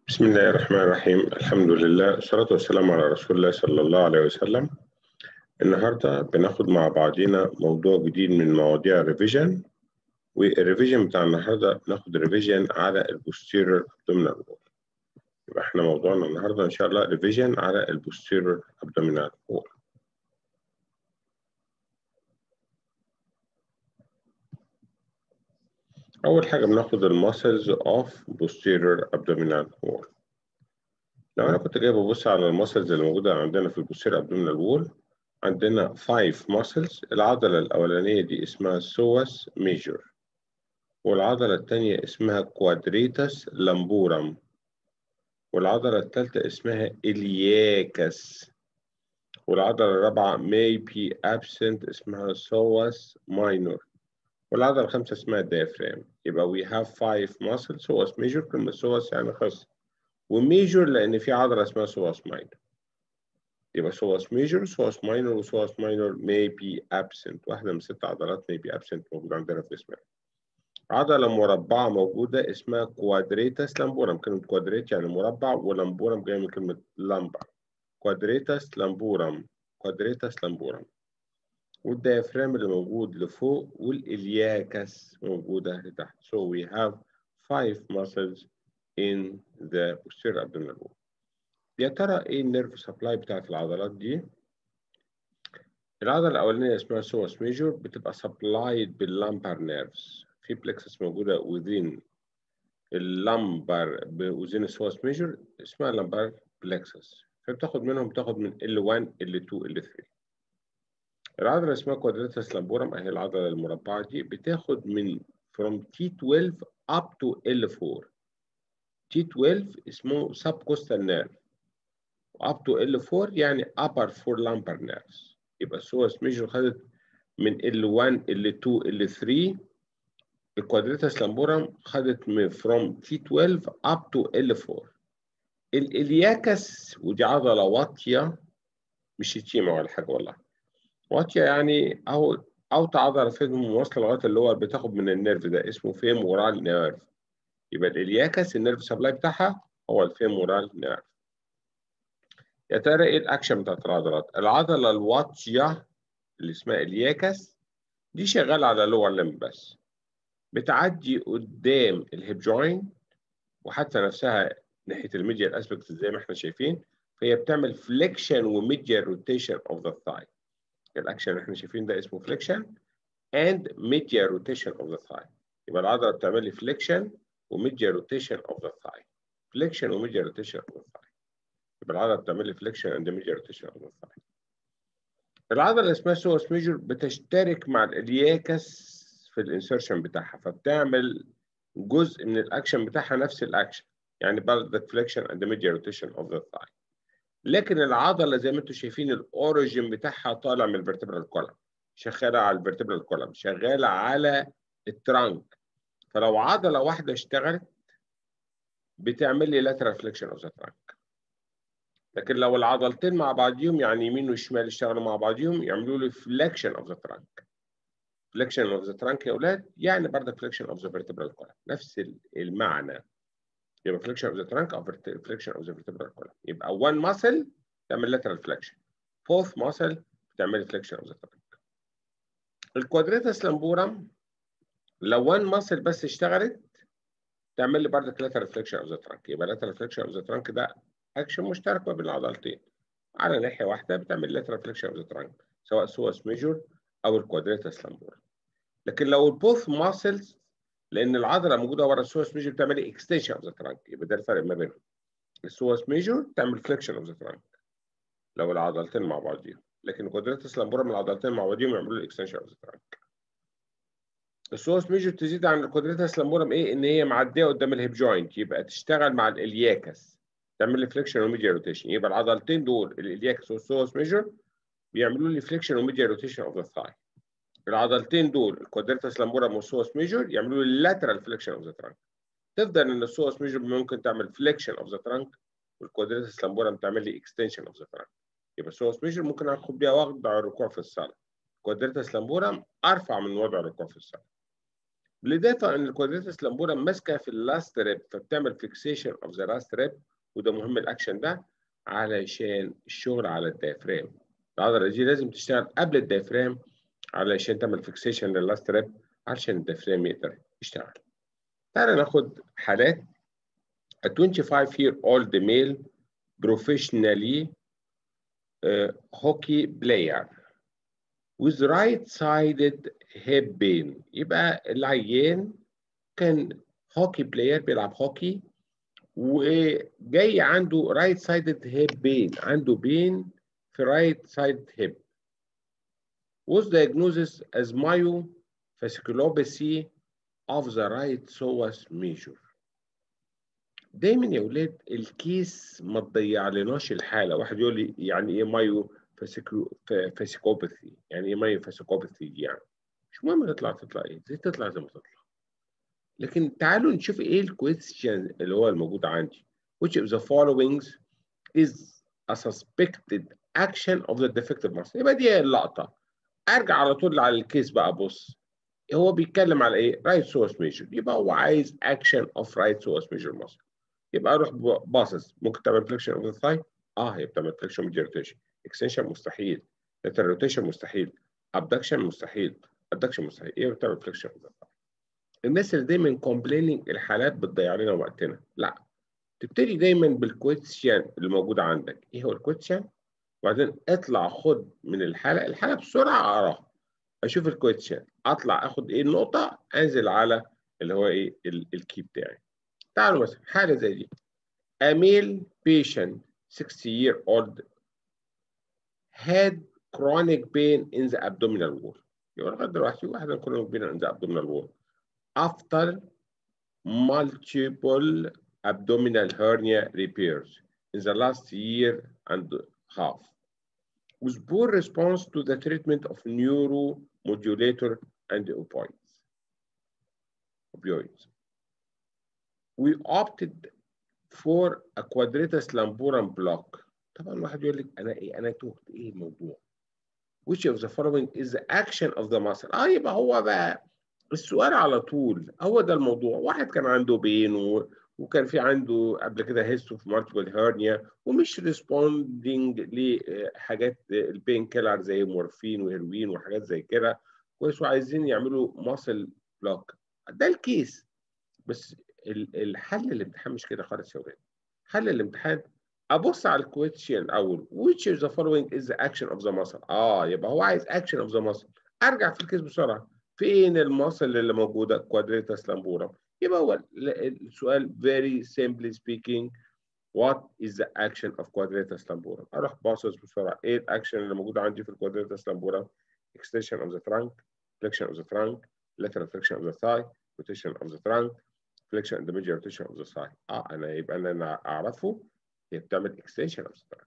بسم الله الرحمن الرحيم الحمد لله والصلاة والسلام على رسول الله صلى الله عليه وسلم النهاردة بناخد مع بعضينا موضوع جديد من مواضيع الريفيجن والريفيجن بتاع النهاردة بناخد ريفيجن على البوستيرور ابدومينال وول يبقى احنا موضوعنا النهاردة ان شاء الله ريفيجن على البوستيرور ابدومينال وول أول حاجة بناخد الماسلز اوف posterior abdominal wall لو أنا كنت جاي ببص على الماسلز اللي موجودة عندنا في البوستيرور abdominal wall عندنا 5 muscles العضلة الأولانية دي اسمها psoas major والعضلة الثانية اسمها quadratus lumborum والعضلة الثالثة اسمها iliacus والعضلة الرابعة may be absent اسمها psoas minor والعضلة الخامسة اسمها diaphragm يبقى we have five muscles psoas major كلمة psoas يعني خص وميجور لأن في عضلة اسمها psoas minor يبقى psoas major psoas minor و psoas minor may be absent واحدة من ست عضلات may be absent موجودة عندنا في جسمنا عضلة مربعة موجودة اسمها quadratus lumborum كلمة quadrate يعني مربع ولامبورم جاية من كلمة lumbar quadratus lumborum quadratus lumborum والديافرام اللي موجود لفوق والإلياكس موجودة لتحت. So we have five muscles in the posterior abdominal wall. يا ترى إيه النيرف سبلاي بتاعت العضلات دي؟ العضلة الأولانية اسمها psoas major بتبقى supplied باللامبر نيرفز. في plexus موجودة within اللامبر within psoas major اسمها lumbar plexus. فبتاخد منهم بتاخد من L1 L2 L3. العضلة اسمها كوادراتس لامبورم أهي العضلة المربعة دي بتاخد من from T12 up to L4 T12 اسمه subcostal nerve up to L4 يعني upper four lumbar nerves يبقى السوس ميجر خدت من L1 L2 L3 الكوادراتس لامبورم خدت من from T12 up to L4 الإلياكس ودي عضلة واطية مش شتيمة ولا حاجة والله واطية يعني أو أوطى عضلة فيهم واصلة لغاية اللي هو بتاخد من النيرف ده اسمه فيمورال نيرف يبقى الإلياكس النيرف سبلاي بتاعها هو الفيمورال نيرف يا ترى إيه الأكشن بتاعت العضلات؟ العضلة الواطية اللي اسمها إلياكس دي شغالة على لور لمب بس بتعدي قدام الهيب جوينت وحتى نفسها ناحية الميديال اسبكت زي ما احنا شايفين فهي بتعمل فليكشن وميديال روتيشن اوف ذا ثاي الاكشن اللي احنا شايفين ده اسمه فليكشن اند medial روتيشن اوف ذا ثاي يبقى العضله بتعمل لي فليكشن وميديال روتيشن اوف ذا ثاي فليكشن وميديال روتيشن اوف ذا ثاي يبقى العضله بتعمل لي فليكشن اند medial روتيشن اوف ذا ثاي العضله اللي اسمها سوس ميجر بتشترك مع الالياكس في الانسرشن بتاعها فبتعمل جزء من الاكشن بتاعها نفس الاكشن يعني برضك فليكشن اند medial روتيشن اوف ذا ثاي لكن العضله زي ما انتم شايفين الاوريجين بتاعها طالع من الفرتبرال كولم شغاله على الفرتبرال كولم شغاله على الترانك فلو عضله واحده اشتغلت بتعمل لي lateral flexion of the trunk لكن لو العضلتين مع بعضيهم يعني يمين وشمال اشتغلوا مع بعضيهم يعملوا لي flexion of the trunk flexion of the trunk يا اولاد يعني برضه flexion of the vertebral column نفس المعنى يبقى flexion of the trunk او flexion of the vertebral column يبقى one muscle تعمل lateral flexion fourth muscle بتعمل flexion of the trunk الكوادريتس لامبورم لو one muscle بس اشتغلت تعمل لي برضه lateral flexion of the trunk يبقى lateral flexion of the trunk ده اكشن مشترك ما بين العضلتين على ناحيه واحده بتعمل lateral flexion of the trunk سواء سوس ميجور او الكوادريتس لامبورم لكن لو البوث muscles لان العضله موجوده ورا السوس ميجر بتعمل اكستنشن اوف ذا ترانك يبقى ده الفرق ما بينهم السوس ميجر تعمل فليكشن اوف ذا ترانك لو العضلتين مع بعضيهم لكن الكوادريتس لامبورم العضلتين مع بعضيهم يعملوا الاكستنشن اوف ذا ترانك السوس ميجر تزيد عن الكوادريتس لامبورم ايه ان هي معديه قدام الهيب جوينت يبقى تشتغل مع الالياكس تعمل لي فليكشن وميديا روتيشن يبقى العضلتين دول الالياكس والسوس ميجر بيعملوا لي فليكشن وميديا روتيشن اوف ذا ثاي العضلتين دول الكوادريتس لامبورم والسوس ميجور يعملوا لي lateral flexion of the trunk تفضل ان السوس ميجور ممكن تعمل flexion of the trunk والكوادريتس لامبورم تعمل لي extension of the trunk يبقى السوس ميجور ممكن اخد بيها وضع الركوع في الصلاه الكوادريتس لامبورم ارفع من وضع الركوع في الصلاه بالاضافه ان الكوادريتس لامبورا ماسكه في اللاست ريب فبتعمل فيكسيشن اوف ذا لاست ريب وده مهم الاكشن ده علشان الشغل على الدايفرام العضله دي لازم تشتغل قبل الدايفرام علشان تعمل فيكسيشن لللاست ريب علشان الدايفرام يقدر يشتغل تعالى ناخد حالات a 25 year old male professionally uh, hockey player with right sided hip pain يبقى العيان كان هوكي بلاير بيلعب هوكي وجاي عنده رايت سايدد هيب بين عنده بين في رايت سايد هيب was diagnosed as myofasciculopathy of the right psoas major دايما يا ولاد الكيس ما تضيعلناش الحاله واحد يقول لي يعني ايه مايو فاسيكوباثي يعني ايه مايو فاسيكوباثي دي يعني مش مهم تطلع تطلع ايه زي تطلع زي ما تطلع لكن تعالوا نشوف ايه الكويستشن اللي هو الموجود عندي which of the following is a suspected action of the defective muscle يبقى دي اللقطه ارجع على طول على الكيس بقى بص هو بيتكلم على ايه right psoas major يبقى هو عايز action of right psoas major muscle يبقى اروح باصص ممكن تعمل فليكشن اوف ذا ثاي اه هي بتعمل فليكشن ميديا روتيشن اكستنشن مستحيل لاترال روتيشن مستحيل ابدكشن مستحيل ادكشن مستحيل ايه بتعمل فليكشن اوف ذا ثاي الناس اللي دايما كومبليننج الحالات بتضيع لنا وقتنا لا تبتدي دايما بالكويتشن اللي موجود عندك ايه هو الكويتشن وبعدين اطلع خد من الحاله الحاله بسرعه اقراها اشوف الكويتشن اطلع اخد ايه النقطه انزل على اللي هو ايه الكي بتاعي تعالوا مثلا حاله زي دي a male patient 60 year old had chronic pain in the abdominal wall يبقى لغايه دلوقتي واحد chronic pain in the abdominal wall after multiple abdominal hernia repairs in the last year and a half with poor response to the treatment of neuromodulator and opioids. opioids. We opted for a quadratus lamborum block. طبعا واحد يقول لك انا ايه انا تهت ايه الموضوع؟ Which of the following is the action of the muscle؟ اه يبقى هو بقى السؤال على طول هو ده الموضوع واحد كان عنده بين و... وكان في عنده قبل كده هيستو في مالتيبل هيرنيا ومش ريسبوندنج لحاجات البين كيلر زي مورفين وهيروين وحاجات زي كده كويس وعايزين يعملوا ماسل بلوك ده الكيس بس الحل الامتحان مش كده خالص يا ولاد حل الامتحان ابص على الكويتشن الاول which of the following is the action of the muscle اه يبقى هو عايز action of the muscle ارجع في الكيس بسرعه فين المصل اللي موجوده كوادريتاس لامبورم يبقى هو السؤال very simply speaking what is the action of quadratus lamborum اروح باصص بسرعه ايه الاكشن اللي موجود عندي في الكوادريتاس لامبورم extension of the trunk flexion of the trunk lateral flexion of the thigh rotation of the trunk flexion and the medial rotation of the thigh اه انا يبقى انا اعرفه هي بتعمل extension of the trunk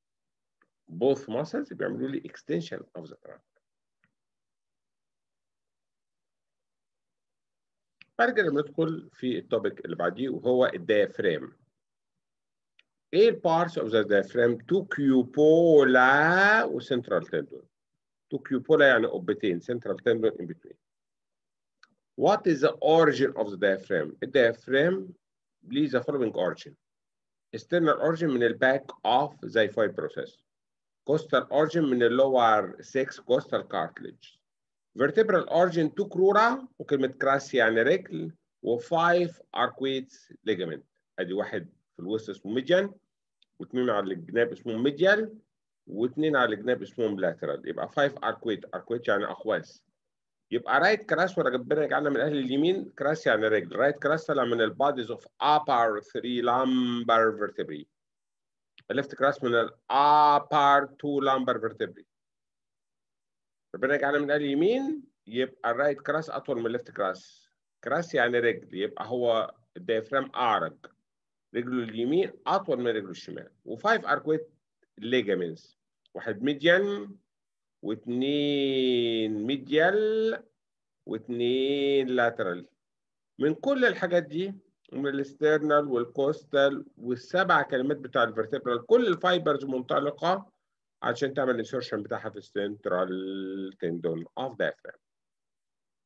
both muscles بيعملوا لي extension of the trunk بعد كده بندخل في التوبيك اللي بعديه وهو الديافرام. ايه البارتس اوف ذا diaphragm؟ تو كيوبولا وسنترال تندون. تو كيوبولا يعني قبتين سنترال تندون in between. What is the origin of the diaphragm؟ الديافرام ليه the following origin. external origin من الباك اوف xiphoid process. coastal origin من اللور 6 coastal cartilage. vertebral origin to crura وكلمة كراس يعني رجل وفايف arcuates ligament ادي واحد في الوسط اسمه ميديان واثنين على الجناب اسمهم ميديال واثنين على الجناب اسمهم لاترال يبقى فايف arcuate arcuate يعني اخواس يبقى رايت كراس وربنا يجعلنا من اهل اليمين كراس يعني رجل رايت كراس طلع من الباديز اوف upper three lumbar vertebrae الليفت كراس من الupper two lumbar vertebrae ربنا يجعلنا من اليمين يبقى الرايت كراس اطول من الليفت كراس كراس يعني رجل يبقى هو الديافرام اعرج رجله اليمين اطول من رجله الشمال وفايف اركويت ليجامنتس واحد ميديان واثنين ميديال واثنين لاترال من كل الحاجات دي من الاسترنال والكوستال والسبع كلمات بتاع الفرتبرال كل الفايبرز منطلقه عشان تعمل الانسرشن بتاعها في السنترال تندون اوف diaphragm.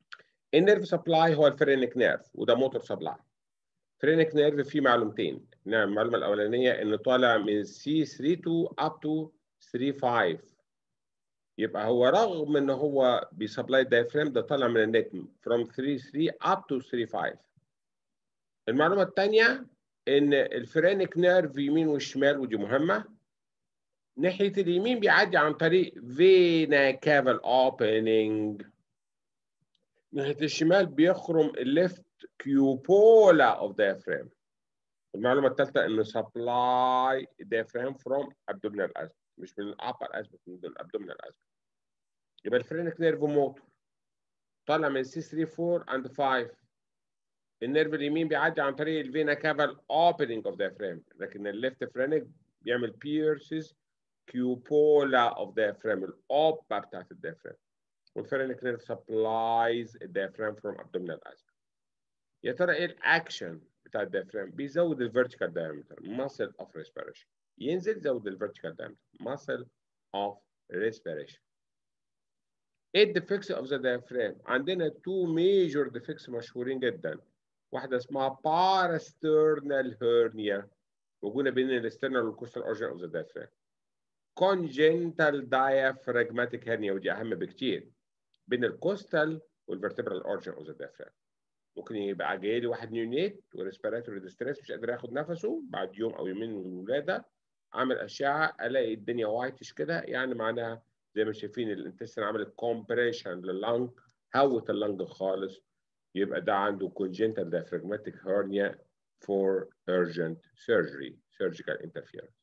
النيرف سبلاي هو الفرينك نيرف وده موتور سبلاي فرينك نيرف فيه معلومتين نعم المعلومه الاولانيه انه طالع من سي 32 اب تو 35 يبقى هو رغم ان هو بيسبلاي الدايفرام ده طالع من النك from 33 up to 35 المعلومه الثانيه ان الفرينك نيرف يمين والشمال ودي مهمه ناحيه اليمين بيعدي عن طريق فينا كافل اوبننج ناحيه الشمال بيخرم الليفت كيوبولا اوف diaphragm المعلومه الثالثه انه سبلاي diaphragm from abdominal aspect مش من الابر aspect من الابدومينال aspect يبقى الفرينك نيرف موتور طالع من سي 3 4 اند 5 النيرف اليمين بيعدي عن طريق الفينا كافال اوبننج اوف diaphragm لكن الليفت فرينك بيعمل بيرسز كيوبولا اوف diaphragm الاوبا بتاعت الديافرام والفرينك نيرف سبلايز الديافرام فروم abdominal aspect يا ترى ايه الاكشن بتاع الديافرام بيزود الفيرتيكال diameter muscle of respiration ينزل يزود الفيرتيكال diameter muscle of respiration ايه الديفكس اوف ذا diaphragm عندنا تو ميجور ديفكس مشهورين جدا واحده اسمها parasternal hernia موجوده بين الاسترنال والكوستال اورجن اوف ذا diaphragm congenital diaphragmatic hernia ودي اهم بكتير بين الكوستال والفرتبرال اورجن اوف ذا diaphragm ممكن يبقى جاي لي واحد نيونيت وريسبيراتوري ديستريس مش قادر ياخد نفسه بعد يوم او يومين من الولاده عامل اشعه الاقي الدنيا وايتش كده يعني معناها زي ما شايفين الانتستين عملت كومبريشن لللنج هوت اللنج خالص يبقى ده عنده congenital diaphragmatic hernia for urgent surgery surgical interference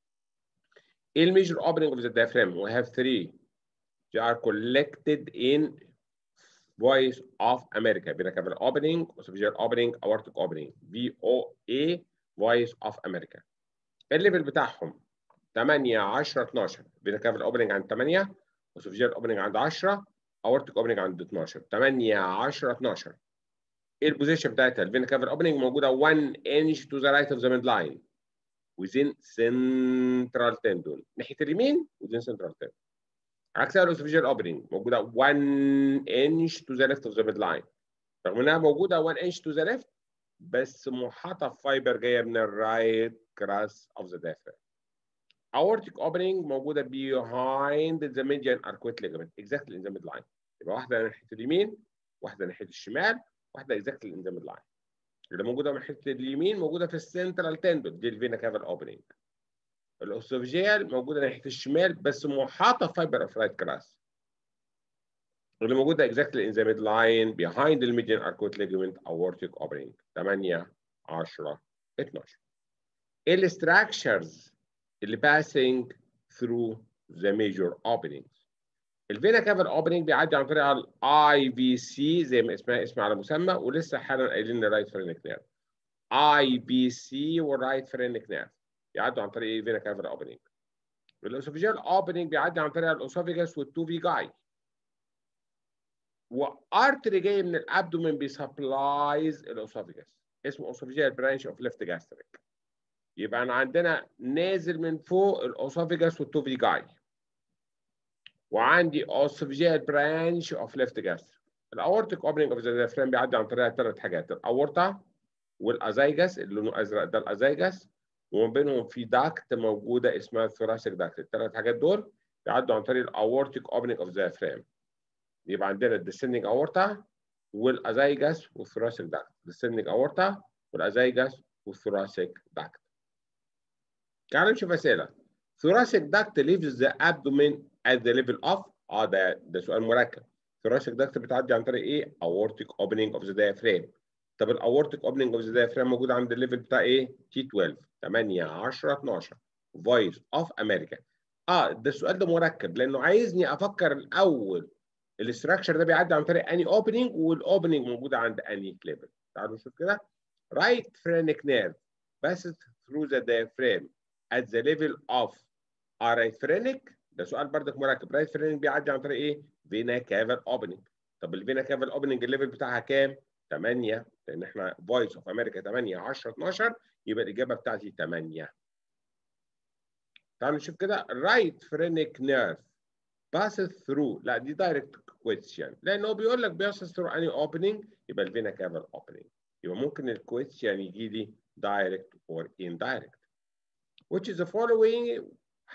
ايه الميجر opening of the diaphragm we have three they are collected in voice of America vena opening esophageal opening aortic opening VOA voice of America الليفل بتاعهم 8 10 12 فينا كافل اوبننج عند 8 وسوفجيال اوبننج عند 10 اورتيك اوبننج عند 12 8 10 12 ايه البوزيشن بتاعتها الفينا كافل اوبننج موجوده 1 انش تو ذا رايت اوف ذا ميد لاين within central tendon ناحيه اليمين within central tendon عكسها الاسوفجيال اوبننج موجوده 1 انش تو ذا ليفت اوف ذا ميد لاين رغم انها موجوده 1 انش تو ذا ليفت بس محاطه فايبر جايه من الرايت كراس اوف ذا diaphragm aortic opening موجوده behind the median arcuate ligament exactly in the midline يبقى واحده ناحيه اليمين واحده ناحيه الشمال واحده exactly in the midline اللي موجوده ناحيه اليمين موجوده في السنترال تندون دي الفينا كافال اوبننج الاوسوفجيال موجوده ناحيه الشمال بس محاطه فايبر اوف رايت كراس اللي موجوده exactly in the midline behind the median arcuate ligament aortic opening 8 10 12 ايه الستراكشرز اللي passing through the major openings. الفينا كافل اوبننج بيعدي عن طريق الاي في سي زي ما اسمها اسم على مسمى ولسه حالا قايلين لنا رايت فرينك نيرف. اي بي سي والرايت فرينك نيرف يعدوا عن طريق الفينا كافل اوبننج. الاسوفيجيال اوبننج بيعدي عن طريق الاسوفيجاس والتو في جاي. وارتري جاي من الابدومين بيسبلايز الاسوفيجاس اسمه اسوفيجيال برانش اوف ليفت جاستريك. يبقى أنا عندنا نازل من فوق الأوسوفيجاس والتوفي جاي وعندي أوسوفيجيال برانش أوف ليفت جاس الأورتيك أوبننج أوف ذا ديافرام بيعدي عن طريق ثلاث حاجات الأورطة والأزايجاس اللي لونه أزرق ده الأزايجاس وما بينهم في داكت موجودة اسمها الثوراسيك داكت الثلاث حاجات دول بيعدوا عن طريق الأورتيك أوبننج أوف ذا ديافرام يبقى عندنا الديسندنج أورطة والأزايجاس والثوراسيك داكت الديسندنج أورطة والأزايجاس والثوراسيك داكت تعالوا نشوف اسئله thoracic duct leaves the abdomen at the level of اه ده ده سؤال مركب thoracic duct بتعدي عن طريق ايه aortic opening of the diaphragm طب الاورتيك opening of the diaphragm موجود عند الليفل بتاع ايه تي 12 8 10 12 voice of America اه ده السؤال ده مركب لانه عايزني افكر الاول الاستراكشر ده بيعدي عن طريق اني اوبننج والاوبننج موجوده عند اني ليفل تعالوا نشوف كده right phrenic nerve passes through the diaphragm at the level of arithmetics ده سؤال بردك مركب رايت فرينج بيعدي عن طريق ايه؟ فينا كافل اوبننج طب الفينا كافل اوبننج الليفل بتاعها كام؟ 8 لان احنا فويس اوف امريكا 8 10 12 يبقى الاجابه بتاعتي 8 تعالوا نشوف كده رايت فرينك نيرف passes through لا دي direct question لانه بيقول لك passes through any opening يبقى الفينا كافل opening يبقى ممكن الكويستشن يجي لي direct or indirect which is the following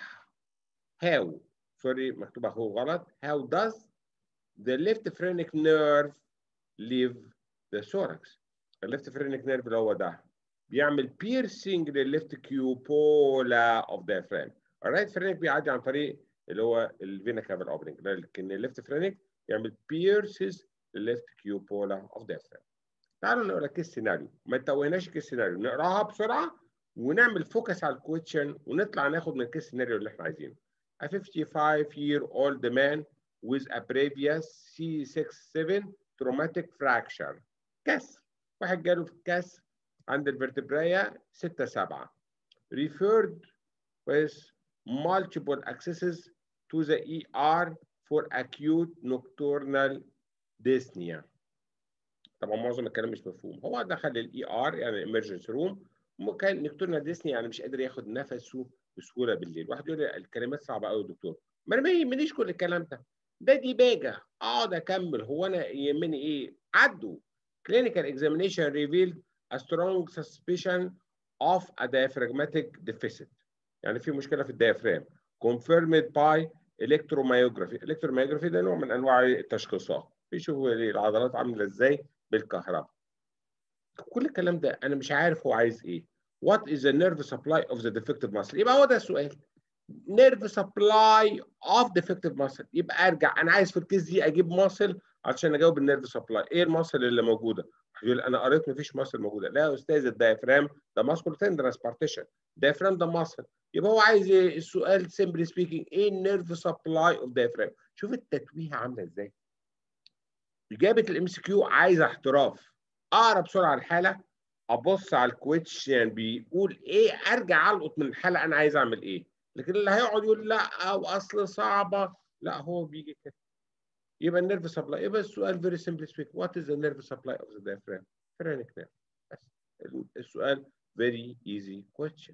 how sorry مكتوبة هو غلط how does the left phrenic nerve leave the thorax the left phrenic nerve اللي هو ده بيعمل piercing للليفت كيوبولا of diaphragm الرايت فرينك بيعدي عن طريق اللي هو الفينا كافل اوبننج لكن الليفت فرينك يعمل بيرسز للليفت كيوبولا اوف diaphragm تعالوا نقرا كيس سيناريو ما تتوهناش كيس سيناريو نقراها بسرعه ونعمل فوكس على الكويشن ونطلع ناخد من الكيس سيناريو اللي احنا عايزينه A 55 year old man with a previous C67 traumatic fracture كسر واحد جاله في الكسر عند الفرتبرايا 6 7 referred with multiple accesses to the ER for acute nocturnal dyspnea. طبعا معظم الكلام مش مفهوم هو دخل الاي ار يعني emergency روم كان نكتورنال ديسني يعني مش قادر ياخد نفسه بسهوله بالليل واحد يقول لي الكلمات صعبه قوي يا دكتور ما انا ما يهمنيش كل الكلام ده ده دي باجه اقعد اكمل هو انا يهمني ايه عدوا clinical examination revealed a strong suspicion of a diaphragmatic deficit يعني في مشكله في الديافرام confirmed by electromyography electromyography ده نوع من انواع التشخيصات بيشوفوا العضلات عامله ازاي بالكهرباء كل الكلام ده انا مش عارف هو عايز ايه what is the nerve supply of the defective muscle يبقى هو ده السؤال nerve supply of defective muscle يبقى ارجع انا عايز في الكيس دي اجيب ماسل عشان اجاوب النيرف سبلاي ايه الماسل اللي موجوده يقول انا قريت مفيش ماسل موجوده لا يا استاذ الدايفرام ده ماسكول تندرس بارتيشن الدايفرام ده ماسل يبقى هو عايز ايه السؤال سيمبلي سبيكينج ايه النيرف سبلاي اوف دايفرام شوف التتويهه عامله ازاي اجابه الام سي كيو عايزه احتراف اقرا بسرعه الحاله ابص على الكويتشن بيقول ايه ارجع القط من الحاله انا عايز اعمل ايه لكن اللي هيقعد يقول لا او اصل صعبه لا هو بيجي كده يبقى النيرف سبلاي يبقى السؤال فيري سمبلي سبيك وات از ذا نيرف سبلاي اوف ذا diaphragm phrenic nerve بس السؤال very easy question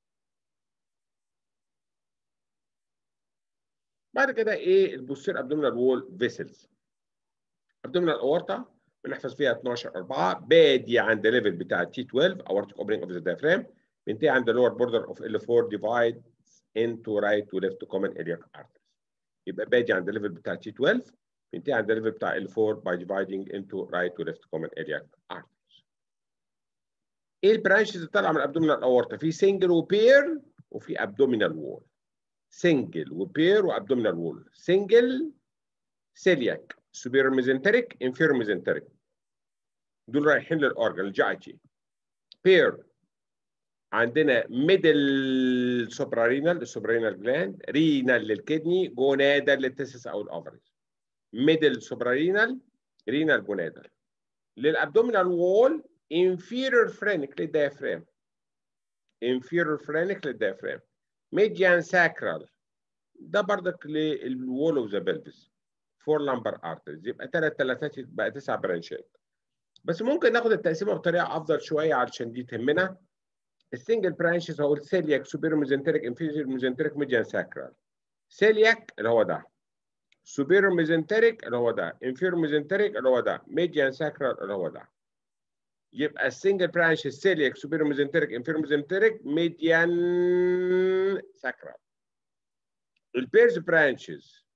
بعد كده ايه البوستير ابدومينال وول فيسلز ابدومينال اورتا بنحفظ فيها 12 4 بادي عند الليفل بتاع تي 12 aortic opening of the diaphragm بينتهي عند اللور بوردر اوف L4 divides into right to left common iliac arteries يبقى بادي عند الليفل بتاع تي 12 بينتهي عند الليفل بتاع L4 by dividing into right to left common iliac arteries ايه البرانشز اللي طالعه من الابدومينال اورتا في سنجل وبير وفي ابدومينال وول سنجل وبير وابدومينال وول سنجل سيلياك سوبير ميزنتريك انفير ميزنتريك دول رايحين للاورجن الجي اي تي بير عندنا ميدل سوبرارينال السوبرارينال جلاند رينال للكدني جونادال للتسس او الاوفريز ميدل سوبرارينال رينال جونادال للابدومينال وول inferior phrenic للديافرام inferior phrenic للديافرام median sacral ده بردك للوول اوف ذا بلفس فور لامبر ارتريز يبقى ثلاث ثلاثات بقى تسع برانشات بس ممكن ناخد التقسيمه بطريقه افضل شويه علشان دي تهمنا السنجل برانشز هقول سيلياك سوبيرو ميزنتريك انفيريور ميزنتريك ميديان ساكرال سيلياك اللي هو ده سوبيرو ميزنتريك اللي هو ده انفيريور ميزنتريك اللي هو ده ميديان ساكرال اللي هو ده يبقى السنجل برانش السيلياك سوبيرو ميزنتريك انفيريور ميزنتريك ميديان ساكرال البيرز برانشز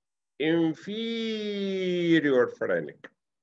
inferior phrenic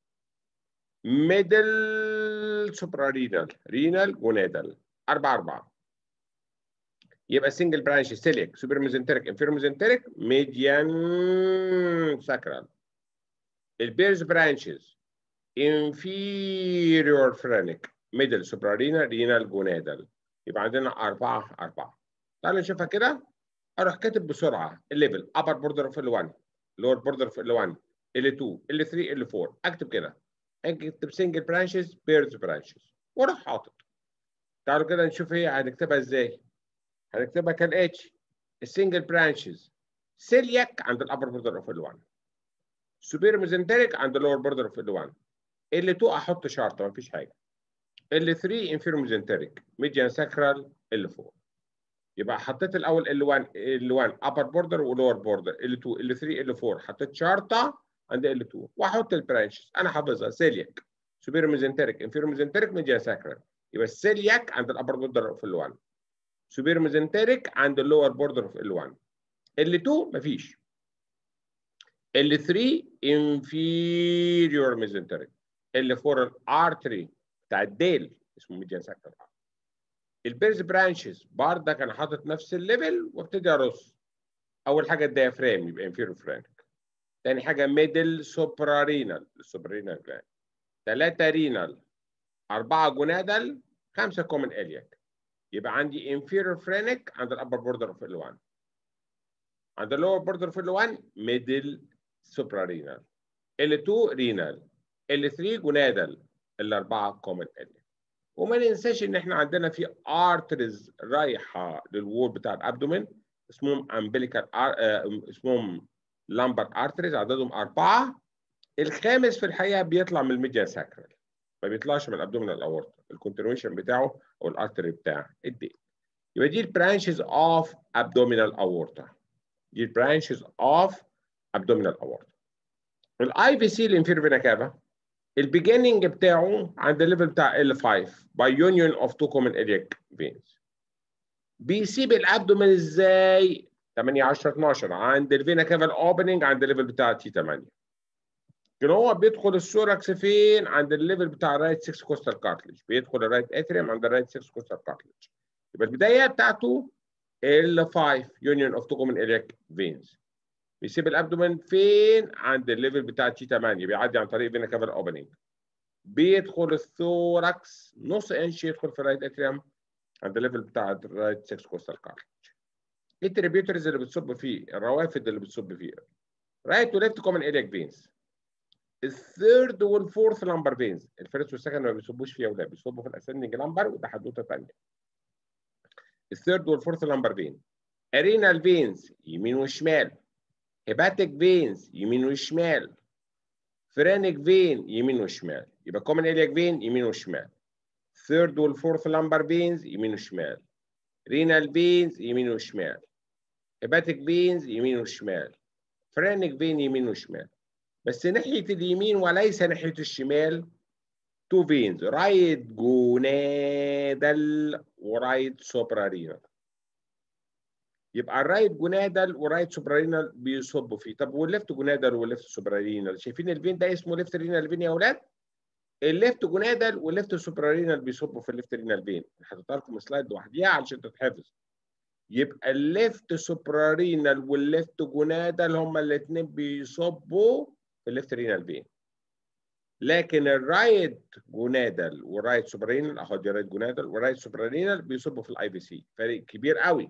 middle suprarenal renal gonadal أربعة أربعة يبقى single branch celiac super mesenteric inferior mesenteric median sacral البيرز branches inferior phrenic middle suprarenal renal gonadal يبقى عندنا أربعة أربعة تعالوا نشوفها كده أروح كاتب بسرعة الليفل upper border of L1 lower border of L1 L2 L3 L4 اكتب كده اكتب single branches pairs branches واروح حاطط تعالوا كده نشوف هي هنكتبها ازاي هنكتبها كالاتي السنجل برانشز سيلياك عند الابر بوردر اوف L1 سوبير ميزنتريك عند اللور بوردر اوف L1 L2 احط شرطه مفيش حاجه L3 انفيرو ميزنتريك ميديان ساكرال L4 يبقى حطيت الاول ال1 ال1 upper border ولور border ال2 ال3 ال4 حطيت شرطه عند ال2 واحط البرانشز انا حافظها سيلياك سوبيرو ميزنتريك انفيرو ميزنتريك ميديا ساكرال يبقى السيلياك عند الابر بوردر في ال1 سوبيرو ميزنتريك عند اللور بوردر في ال1 ال2 مفيش ال3 انفيريور ميزنتريك ال4 الارتري بتاع الديل اسمه ميديان ساكرال البيرز برانشز بردك انا حاطط نفس الليفل وابتدي ارص اول حاجه الديافرام يبقى انفيرو فرانك تاني حاجه ميدل سوبرارينال السوبرارينال جلاند ثلاثه رينال اربعه جونادال خمسه كومن الياك يبقى عندي انفيرو فرانك عند الابر بوردر اوف ال 1 عند اللور بوردر اوف ال 1 ميدل سوبرارينال ال 2 رينال ال 3 جونادال الاربعه كومن الياك وما ننساش ان احنا عندنا في ارترز رايحه للوول بتاع الابدومين اسمهم امبليكال آه اسمهم لامبر ارتريز عددهم اربعه الخامس في الحقيقه بيطلع من الميديا ساكرال ما بيطلعش من الابدومينال اورتا الكونتينيوشن بتاعه او الارتري بتاع الديل يبقى دي البرانشز اوف ابدومينال اورتا دي البرانشز اوف ابدومينال اورتا الاي في سي الانفير فينا كافا البيجيننج بتاعه عند الليفل بتاع L5 by union of two common iliac veins. بيسيب الابدومين ازاي؟ 8 10 12 عند الفينا كافال اوبننج عند الليفل بتاع تي 8. لكن هو بيدخل السوركس فين؟ عند الليفل بتاع الرايت 6 كوستال كارتلج، بيدخل الرايت اتريوم عند الرايت 6 كوستال كارتلج. يبقى البدايه بتاعته L5 union of two common iliac veins. بيسيب الابدومين فين؟ عند الليفل بتاع تي 8 بيعدي عن طريق فينا كافال اوبننج. بيدخل الثوركس نص انش يدخل في الرايت اتريوم عند الليفل بتاع الرايت 6 كوستال كارتلج. ايه التريبيوترز اللي بتصب فيه؟ الروافد اللي بتصب فيه. رايت وليفت كومن الياك فينز. الثيرد والفورث لامبر فينز، الفيرست والسكند ما بيصبوش فيها ولا بيصبوا في الاسندنج لامبر وده حدوته ثانيه. الثيرد والفورث لامبر فين. ارينال فينز يمين وشمال. هيباتيك فينز يمين وشمال. فرانيك فين يمين وشمال. يبقى كومن الياك فين يمين وشمال. ثيرد والفورث لامبر فينز يمين وشمال. رينال فينز يمين وشمال. هيباتيك فينز يمين وشمال. فرانيك فين يمين وشمال. بس ناحية اليمين وليس ناحية الشمال تو فينز رايت جونادال ورايت سوبرارينال يبقى الرايت جونادال ورايت سوبرارينال بيصبوا فيه طب والليفت جونادال والليفت سوبرارينال شايفين الفين ده اسمه ليفت رينال فين يا اولاد الليفت جونادال والليفت سوبرارينال بيصبوا في الليفت رينال فين هحطها لكم سلايد لوحديها علشان تتحفظ يبقى الليفت سوبرارينال والليفت جونادال هما الاثنين بيصبوا في الليفت رينال فين لكن الرايت جونادال والرايت سوبرارينال اهو دي رايت جونادال والرايت سوبرارينال بيصبوا في الاي في سي فرق كبير قوي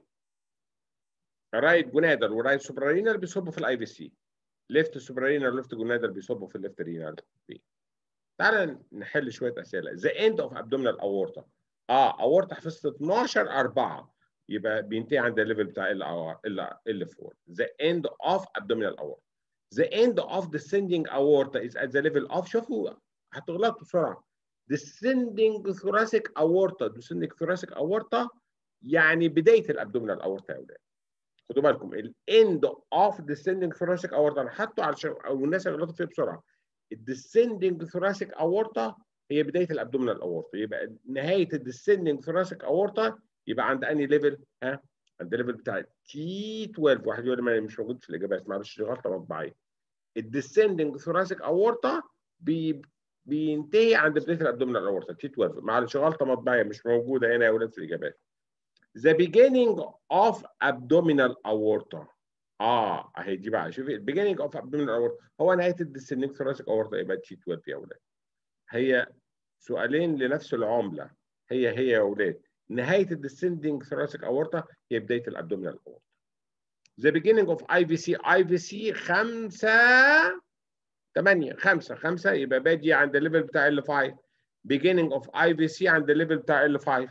الرايت جونادال والرايت سوبرارينال بيصبوا في الاي في سي ليفت سوبرارينال وليفت جونادال بيصبوا في الليفت رينال فين تعال نحل شويه اسئله ذا اند اوف ابدومينال اورتا اه اورتا حفظت 12 4 يبقى بينتهي عند الليفل بتاع ال ال 4 ذا اند اوف ابدومينال اورتا The end of descending aorta is at the level of شوفوا هتغلطوا بسرعة. Descending thoracic aorta descending thoracic aorta يعني بداية الابدومينال aorta يا ولاد. خدوا بالكم ال end of descending thoracic aorta انا حاطه علشان او الناس اللي غلطوا فيه بسرعة. ال descending thoracic aorta هي بداية الابدومينال aorta يبقى نهاية ال descending thoracic aorta يبقى عند انهي ليفل؟ ها؟ عند الليفل بتاع تي 12 واحد يقول لي مش موجود في الاجابات معلش دي غلطه مطبعيه الديسندنج ثوراسيك اورتا بي بينتهي عند بدايه الابدومينال اورتا تي 12 معلش غلطه مطبعيه مش موجوده هنا يا ولاد في الاجابات The beginning of abdominal aorta اه اهي دي بقى شوفي beginning of abdominal aorta هو نهايه الديسندنج ثوراسيك اورتا يبقى تي 12 يا ولاد هي سؤالين لنفس العمله هي هي يا ولاد نهايه الديسندنج ثوراسيك اورتا هي بدايه الابدومينال اورتا The beginning of IVC IVC خمسة ثمانية خمسة خمسة يبقى بادي عند الليفل بتاع L5 beginning of IVC عند الليفل بتاع L5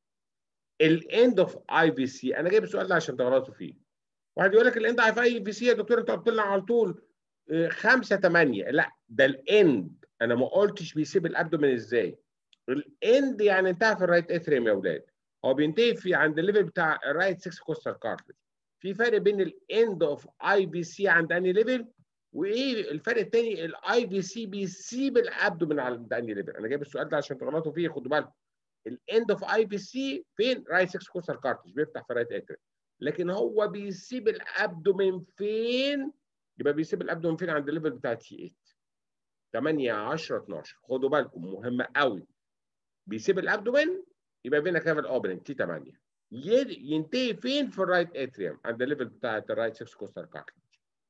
الاند اوف IVC انا جايب السؤال ده عشان تغلطوا فيه واحد يقول لك الاند اوف IVC يا دكتور انت قلت لنا على طول خمسة ثمانية لا ده الاند انا ما قلتش بيسيب الابدومين ازاي الاند يعني انتهى في الرايت اتريم يا اولاد هو بينتهي في عند الليفل بتاع الرايت 6 كوستال كارتلج في فرق بين الاند اوف اي بي سي عند انهي ليفل وايه الفرق الثاني الاي بي سي بيسيب الابدومين عند انهي ليفل انا جايب السؤال ده عشان تغلطوا فيه خدوا بالكم الاند اوف اي بي سي فين رايت 6 كوستال كارتلج بيفتح في رايت اتريم لكن هو بيسيب الابدومين فين يبقى بيسيب الابدومين فين عند الليفل بتاع تي 8 8 10 12 خدوا بالكم مهمه قوي بيسيب الابدومين يبقى فينا كافل اوبننج تي 8 ينتهي فين في الرايت اتريوم عند الليفل بتاع الرايت 6 كوستال كارتلج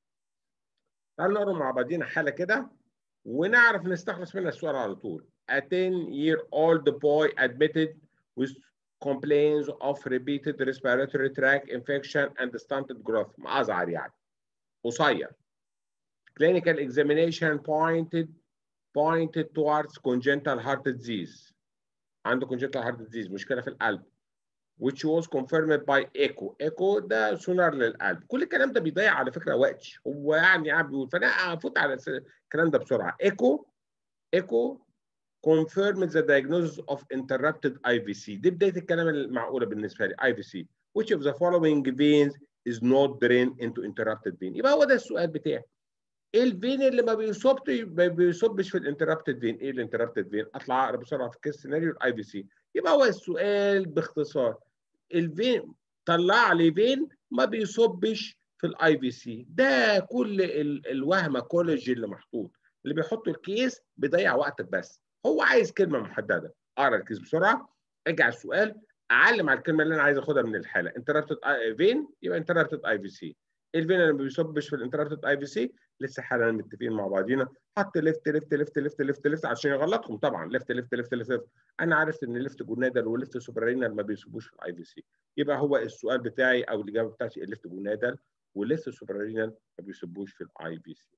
تعالوا نقرا مع بعضينا حاله كده ونعرف نستخلص منها السؤال على طول a 10 year old boy admitted with complaints of repeated respiratory tract infection and stunted growth أزعر يعني قصير clinical examination pointed pointed towards congenital heart disease عنده congenital heart disease مشكلة في القلب which was confirmed by echo echo ده سونار للقلب كل الكلام ده بيضيع على فكرة وقت هو يعني قاعد بيقول فانا افوت على الكلام ده بسرعة echo echo confirmed the diagnosis of interrupted IVC دي بداية الكلام المعقولة بالنسبة لي IVC which of the following veins is not drained into interrupted vein يبقى هو ده السؤال بتاعي ايه الفين اللي ما بيصبش ما بيصبش في الانتربتد فين ايه الانتربتد فين اطلع اقرا بسرعه في الكيس سيناريو الاي في سي يبقى هو السؤال باختصار الفين طلع لي فين ما بيصبش في الاي في سي ده كل الوهمه كولج اللي محطوط اللي بيحطوا الكيس بيضيع وقتك بس هو عايز كلمه محدده اقرا الكيس بسرعه ارجع السؤال اعلم على الكلمه اللي انا عايز اخدها من الحاله انتربتد فين يبقى انتربتد اي في سي الفين اللي ما بيصبش في الانتربتد اي في سي لسه حالا متفقين مع بعضينا حط ليفت ليفت ليفت ليفت ليفت ليفت عشان يغلطهم طبعا ليفت ليفت ليفت ليفت, ليفت. انا عرفت ان ليفت جونادال وليفت سوبرينال ما بيصبوش في الاي في سي يبقى هو السؤال بتاعي او الاجابه بتاعتي الليفت جونادال وليفت سوبرينال ما بيصبوش في الاي في سي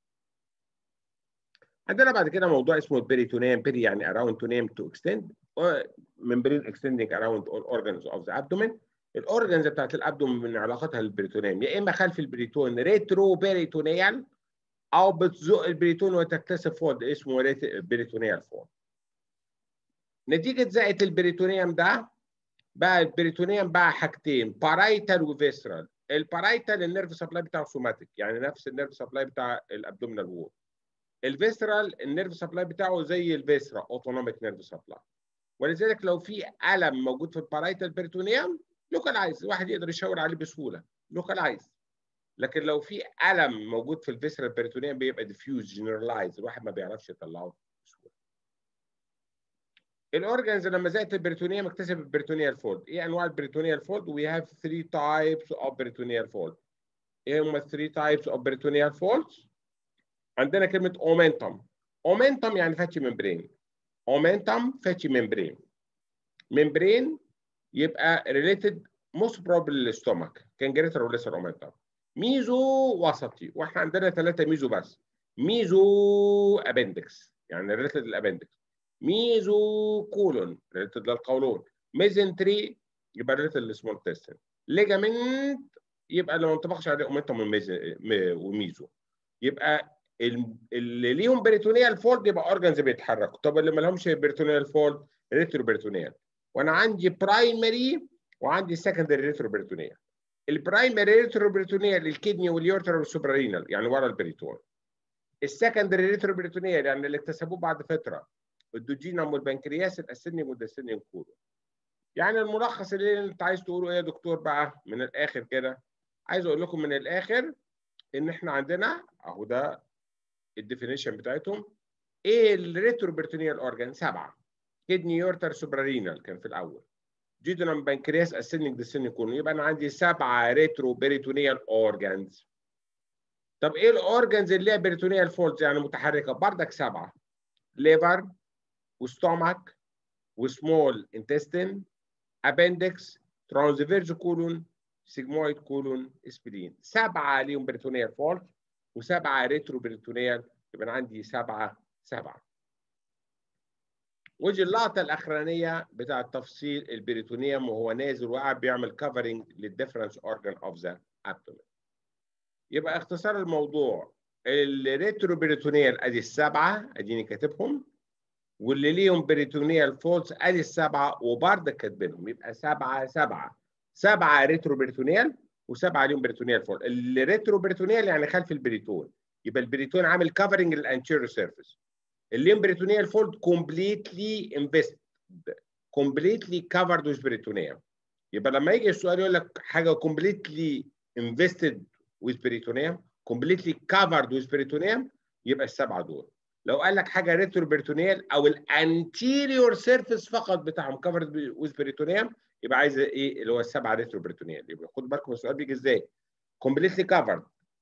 عندنا بعد كده موضوع اسمه البريتونيم بيري يعني around to name to extend membrane extending around all organs of the abdomen الاورجنز بتاعت الابدومين من علاقتها بالبريتونيم يا اما خلف البريتون ريترو بيريتونيال او بتزق البريتون وتكتسب فولد اسمه بريتونيال فولد نتيجه زقه البريتونيوم ده بقى البريتونيوم بقى حاجتين بارايتال وفيسرال البارايتال النيرف سبلاي بتاعه سوماتيك يعني نفس النيرف سبلاي بتاع الابدومينال وول الفيسرال النيرف سبلاي بتاعه زي الفيسرا اوتونوميك نيرف سبلاي ولذلك لو في الم موجود في البارايتال بيرتونيوم لوكالايز الواحد يقدر يشاور عليه بسهوله لوكالايز لكن لو في الم موجود في الفيسرال بيرتونيوم بيبقى ديفيوز جنرالايز الواحد ما بيعرفش يطلعه بسهوله الاورجنز لما زادت البريتونيوم اكتسب البريتونيال فولد ايه انواع البريتونيال فولد وي هاف 3 تايبس اوف بريتونيال فولد ايه هم 3 تايبس اوف بريتونيال فولدز عندنا كلمه اومنتم اومنتم يعني فاتي ممبرين اومنتم فاتي ممبرين ممبرين يبقى ريليتد موست بروبلي للستومك كان جريتر وليسر اومنتم ميزو وسطي واحنا عندنا ثلاثه ميزو بس ميزو ابندكس يعني ريليتد للابندكس ميزو كولون ريليتد للقولون ميزنتري يبقى ريليتد للسمول تيستن ليجامنت يبقى اللي ما انطبقش عليه اومنتم وميزو يبقى اللي ليهم بريتونيال فولد يبقى اورجنز بيتحركوا طب اللي ما لهمش بريتونيال فولد ريترو بريتونيال وانا عندي برايمري وعندي سكندري ريترو بريتونيال البرايمري ريترو بريتونيال الكدني واليورتر والسوبرينال يعني ورا البريتون السكندري ريترو بريتونيال يعني اللي اكتسبوه بعد فتره الدوجينم والبنكرياس الاسنيم والدسنيم كولو يعني الملخص اللي انت عايز تقوله ايه يا دكتور بقى من الاخر كده عايز اقول لكم من الاخر ان احنا عندنا اهو ده الديفينيشن بتاعتهم ايه الريترو بريتونيال اورجان سبعه كدني يورتر سوبرارينال كان في الاول جيدونم بنكرياس اسنك ديسنك كولون يبقى انا عندي سبعه ريترو بريتونيال اورجانز طب ايه الاورجانز اللي ليها بريتونيال فولدز يعني متحركه بردك سبعه ليفر وستومك وسمول انتستين ابندكس ترانزفيرز كولون سيجمويد كولون اسبرين سبعه ليهم بريتونيال فولد وسبعه ريترو بريتونيال يبقى انا عندي سبعه سبعه ودي اللقطه الاخرانيه بتاع تفصيل البريتونيوم وهو نازل وقاعد بيعمل كفرنج للديفرنس اورجان اوف ذا ابدومين يبقى اختصار الموضوع الريترو بريتونيال ادي السبعه اديني كاتبهم واللي ليهم بريتونيال فولز ادي السبعه وبرضه كاتبينهم يبقى سبعه سبعه سبعه ريترو بريتونيال وسبعه ليهم بريتونيال فولز الريترو بريتونيال يعني خلف البريتون يبقى البريتون عامل كفرنج للانتيريور سيرفيس الليم بريتونيال فولد كومبليتلي انفست كومبليتلي كفرد ويز بريتونيوم يبقى لما يجي السؤال يقول لك حاجه كومبليتلي انفستد ويز بريتونيوم كومبليتلي كفرد ويز بريتونيوم يبقى السبعه دول لو قال لك حاجه ريترو بريتونيال او الانتيريور سيرفيس فقط بتاعهم كفرد ويز بريتونيوم يبقى عايز ايه اللي هو السبعه ريترو بريتونيال يبقى خد بالكم السؤال بيجي ازاي كومبليتلي كفرد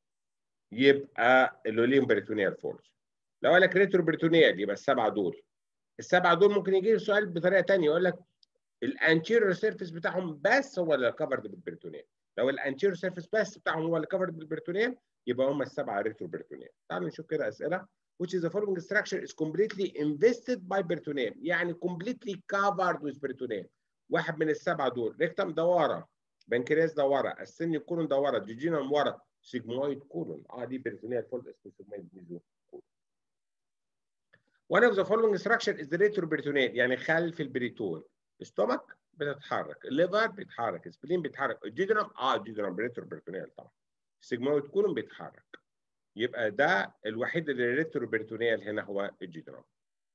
يبقى اللي ليهم بريتونيال فورس لو قال لك ريترو بريتونيال يبقى السبعه دول السبعه دول ممكن يجي السؤال بطريقه ثانيه يقول لك الانتيريور سيرفيس بتاعهم بس هو اللي كفرد بالبريتونيال لو الانتيريور سيرفيس بس بتاعهم هو اللي كفرد بالبريتونيال يبقى هم السبعه ريترو بريتونيال تعالوا نشوف كده اسئله which is the following structure is completely invested by peritoneum يعني completely covered with peritoneum واحد من السبعه دول ريكتم دواره بنكرياس دواره السن كولون دواره جيجينم ورا سيجمويد كولون اه دي بريتونيال فولد اسمه سيجمويد ميزو One of the following structure is the retroperitoneal يعني خلف البريتون الستومك بتتحرك الليفر بيتحرك السبلين بيتحرك الجيجرام اه الجيجرام ريتروبريتونيال طبعا السيجمويد كولون بيتحرك يبقى ده الوحيد اللي ريتروبريتونيال هنا هو الجيجرام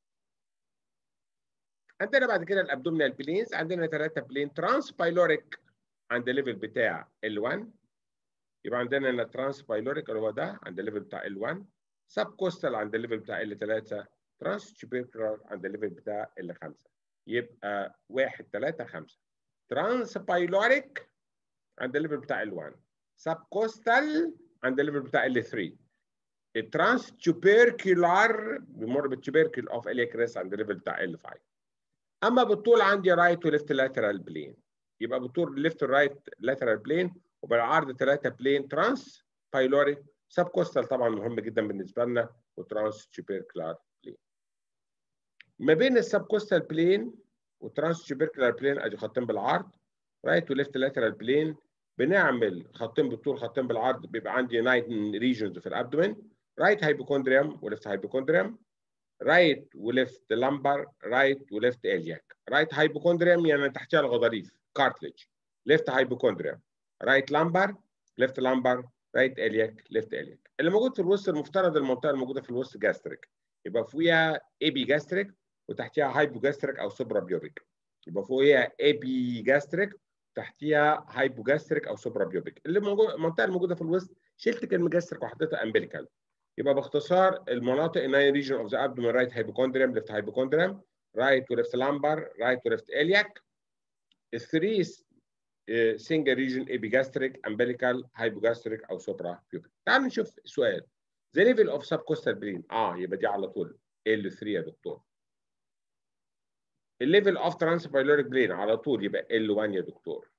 عندنا بعد كده الابدومينال بلينز عندنا ثلاثه بلين ترانس بايلوريك عند الليفل بتاع ال1 يبقى عندنا هنا ترانس بايلوريك اللي هو ده عند الليفل بتاع ال1 سب كوستال عند الليفل بتاع ال3 ترانس تشيبيكولار عند الليفل بتاع ال5 يبقى 1 3 5 ترانس بايلوريك عند الليفل بتاع ال1 سب كوستال عند الليفل بتاع ال3 الترانس تشيبيركولار بيمر بالتشيبيركل اوف اليكريس عند الليفل بتاع ال5 اما بالطول عندي رايت وليفت لاترال بلين يبقى بالطول ليفت ورايت لاترال بلين وبالعرض 3 بلين ترانس بايلوريك سب كوستال طبعا مهم جدا بالنسبه لنا وترانس تشيبيركولار بلين ما بين السب كوستال بلين وترانس تشيبيركولار بلين ادي خطين بالعرض رايت وليفت لاترال بلين بنعمل خطين بالطول خطين بالعرض بيبقى عندي ناين ريجنز في الابدومين رايت هايبوكوندريوم وليفت هايبوكوندريوم رايت وليفت لامبر رايت وليفت الياك رايت هايبوكوندريوم يعني تحتها الغضاريف كارتليج ليفت هايبوكوندريوم رايت لامبر ليفت لامبر رايت الياك ليفت الياك اللي موجود في الوسط المفترض المنطقه الموجوده في الوسط جاستريك يبقى فوقيها ايبي جاستريك وتحتيها هايبو جاستريك او سوبرا بيوبيك يبقى فوقيها ايبي جاستريك تحتيها هايبو جاستريك او سوبرا بيوبيك اللي موجود المنطقه الموجوده في الوسط شلت كلمه جاستريك وحطيتها امبليكال يبقى باختصار المناطق الناين ريجن اوف ذا ابدومين رايت هايبوكوندريم ليفت هايبوكوندريم رايت وليفت لامبر رايت وليفت الياك الثري سنجل ريجن ايبيجاستريك امبليكال هايبوجاستريك او سوبرا بيوبيك تعال نشوف سؤال ذا ليفل اوف سب كوستال برين اه يبقى دي على طول ال 3 يا دكتور الليفل اوف ترانس بايلوريك برين على طول يبقى ال 1 يا دكتور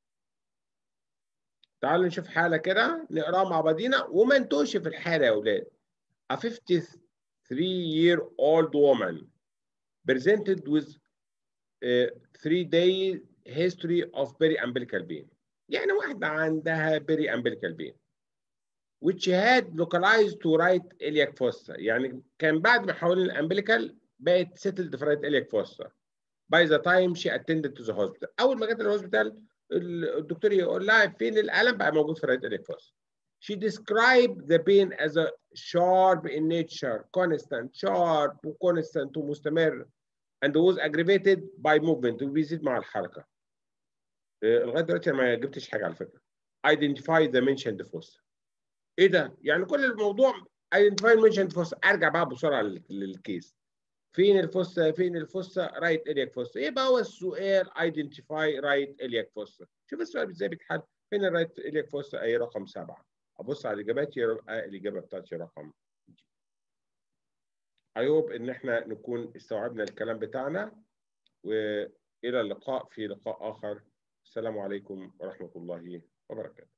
تعالوا نشوف حالة كده نقراها مع بعضينا وما نتوهش في الحالة يا أولاد. A 53 year old woman presented with a three day history of periumbilical pain. يعني واحدة عندها periumbilical pain which had localized to right iliac fossa يعني كان بعد ما حولنا الامبليكال بقت settled في right iliac fossa by the time she attended to the hospital أول ما جت الهوسبيتال الدكتور يقول لها فين الالم بقى موجود في الرايت اليك فوس She described the pain as a sharp in nature, constant, sharp وconstant ومستمر and was aggravated by movement وبيزيد مع الحركة. لغاية دلوقتي أنا ما جبتش حاجة على فكرة. Identify the mentioned fossa. إيه ده؟ يعني كل الموضوع identify the mentioned fossa أرجع بقى بسرعة للكيس. فين الفصة فين الفصة رايت الياك فصة يبقى هو السؤال ايدنتيفاي رايت الياك فصة شوف السؤال ازاي بيتحل فين الرايت الياك فصة اي رقم سبعة ابص على الاجابات يبقى الاجابه بتاعتي رقم ايوب ان احنا نكون استوعبنا الكلام بتاعنا والى اللقاء في لقاء اخر السلام عليكم ورحمه الله وبركاته